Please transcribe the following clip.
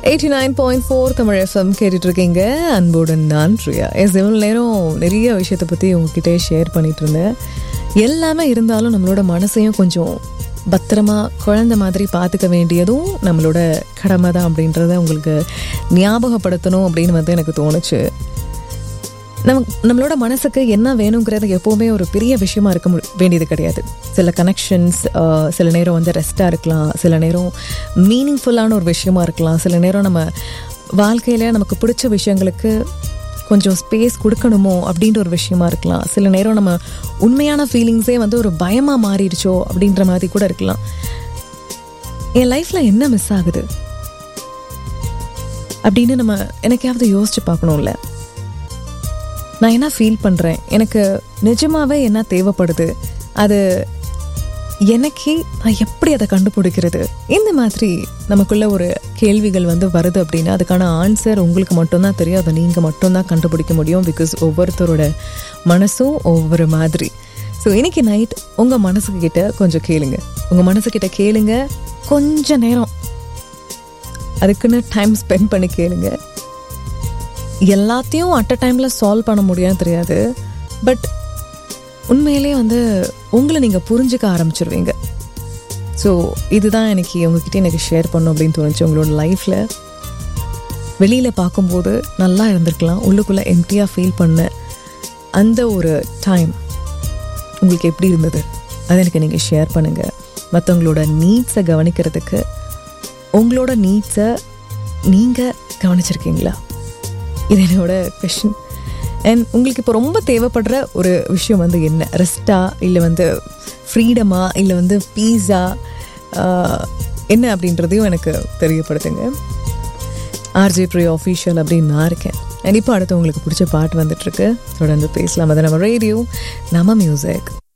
eighty nine point four Tamil FM கேட்டுட்டு இருக்கீங்க அன்புடன் நான் பிரியா எஸ் இவ்வளோ நேரம் நிறைய விஷயத்தை பற்றி உங்ககிட்ட ஷேர் பண்ணிட்டு இருந்தேன் எல்லாமே இருந்தாலும் நம்மளோட மனசையும் கொஞ்சம் பத்திரமா குழந்தை மாதிரி பார்த்துக்க வேண்டியதும் நம்மளோட கடமை தான் அப்படின்றத உங்களுக்கு ஞாபகப்படுத்தணும் அப்படின்னு வந்து எனக்கு தோணுச்சு நம்ம நம்மளோட மனசுக்கு என்ன வேணுங்கிறது எப்போவுமே ஒரு பெரிய விஷயமா இருக்க மு- வேண்டியது கிடையாது சில கனெக்ஷன்ஸ் சில நேரம் வந்து ரெஸ்ட்டாக இருக்கலாம் சில நேரம் மீனிங்ஃபுல்லான ஒரு விஷயமா இருக்கலாம் சில நேரம் நம்ம வாழ்க்கையில் நமக்கு பிடிச்ச விஷயங்களுக்கு கொஞ்சம் ஸ்பேஸ் கொடுக்கணுமோ அப்படின்ற ஒரு விஷயமா இருக்கலாம் சில நேரம் நம்ம உண்மையான ஃபீலிங்ஸே வந்து ஒரு பயமாக மாறிடுச்சோ அப்படின்ற மாதிரி கூட இருக்கலாம் என் லைஃப்பில் என்ன மிஸ் ஆகுது அப்படின்னு நம்ம எனக்காவது யோசிச்சு பார்க்கணும்ல நான் என்ன ஃபீல் பண்ணுறேன் எனக்கு நிஜமாவே என்ன தேவைப்படுது அது எனக்கே நான் எப்படி அதை கண்டுபிடிக்கிறது இந்த மாதிரி நமக்குள்ள ஒரு கேள்விகள் வந்து வருது அப்படின்னா அதுக்கான ஆன்சர் உங்களுக்கு மட்டும்தான் தெரியும் அதை நீங்கள் மட்டும்தான் கண்டுபிடிக்க முடியும் பிகாஸ் ஒவ்வொருத்தரோட மனசும் ஒவ்வொரு மாதிரி ஸோ இன்னைக்கு நைட் உங்கள் மனசுக்கு கிட்ட கொஞ்சம் கேளுங்க உங்கள் மனசுக்கிட்ட கேளுங்க கொஞ்ச நேரம் அதுக்குன்னு டைம் ஸ்பெண்ட் பண்ணி கேளுங்க எல்லாத்தையும் அட் அ டைமில் சால்வ் பண்ண முடியாதுன்னு தெரியாது பட் உண்மையிலே வந்து உங்களை நீங்கள் புரிஞ்சுக்க ஆரம்பிச்சிருவீங்க ஸோ இதுதான் எனக்கு உங்ககிட்ட எனக்கு ஷேர் பண்ணும் அப்படின்னு தோணுச்சு உங்களோட லைஃப்பில் வெளியில் பார்க்கும்போது நல்லா இருந்திருக்கலாம் உள்ளுக்குள்ளே எம்டியாக ஃபீல் பண்ண அந்த ஒரு டைம் உங்களுக்கு எப்படி இருந்தது அதை எனக்கு நீங்கள் ஷேர் பண்ணுங்கள் மற்றவங்களோட நீட்ஸை கவனிக்கிறதுக்கு உங்களோட நீட்ஸை நீங்கள் கவனிச்சிருக்கீங்களா இது என்னோட கொஷின் அண்ட் உங்களுக்கு இப்போ ரொம்ப தேவைப்படுற ஒரு விஷயம் வந்து என்ன ரெஸ்டா இல்லை வந்து ஃப்ரீடமா இல்லை வந்து பீஸா என்ன அப்படின்றதையும் எனக்கு தெரியப்படுத்துங்க ஆர்ஜே ப்ரியோ ஆஃபீஷியல் அப்படின்னு நான் இருக்கேன் அண்ட் இப்போ அடுத்து உங்களுக்கு பிடிச்ச பாட்டு வந்துட்டுருக்கு தொடர்ந்து பேசலாம் அது நம்ம ரேடியோ நம்ம மியூசிக்